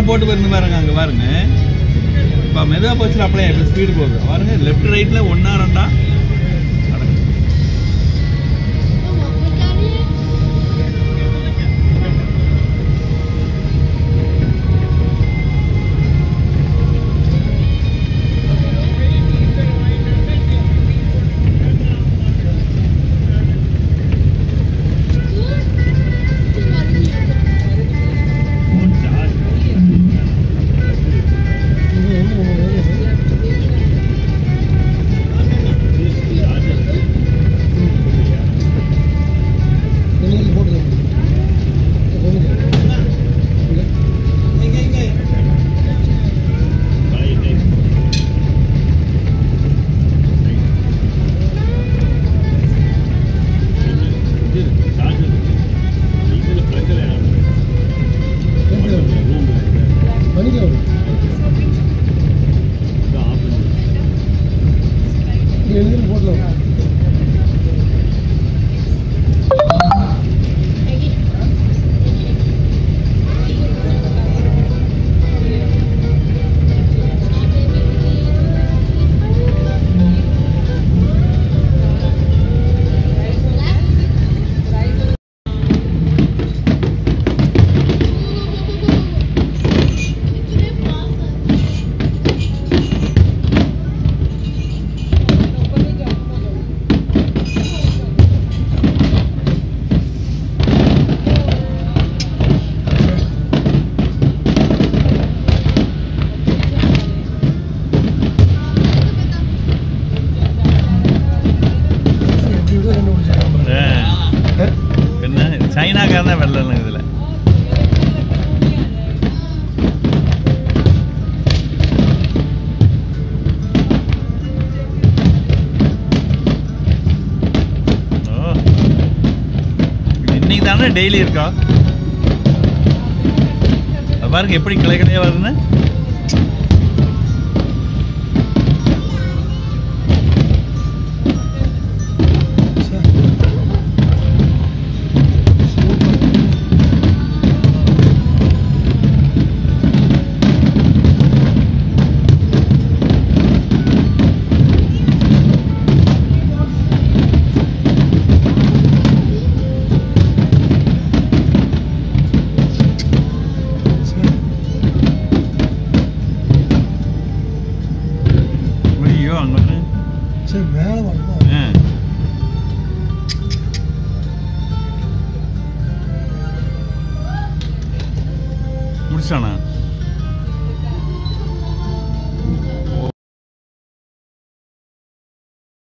போட்டு போயிருந்து பாருங்க அங்க பாருங்க இப்போ மெதுவா போச்சுல அப்படியே இப்போ ஸ்பீடு போகுது பாருங்க லெஃப்ட் ரைட்ல ஒன்னா ரெண்டா நடக்குது. ஆ. என்ன சைனாக்காரன் தான் வெள்ளம் இதுல ஓ. இது இன்னைக்கு தானே டெய்லி இருக்கா அது பாருங்க எப்படி கிளை கிளையா வருதுன்னு ஐயோ அங்க ஒண்ணு. ஆ. முடிச்சானா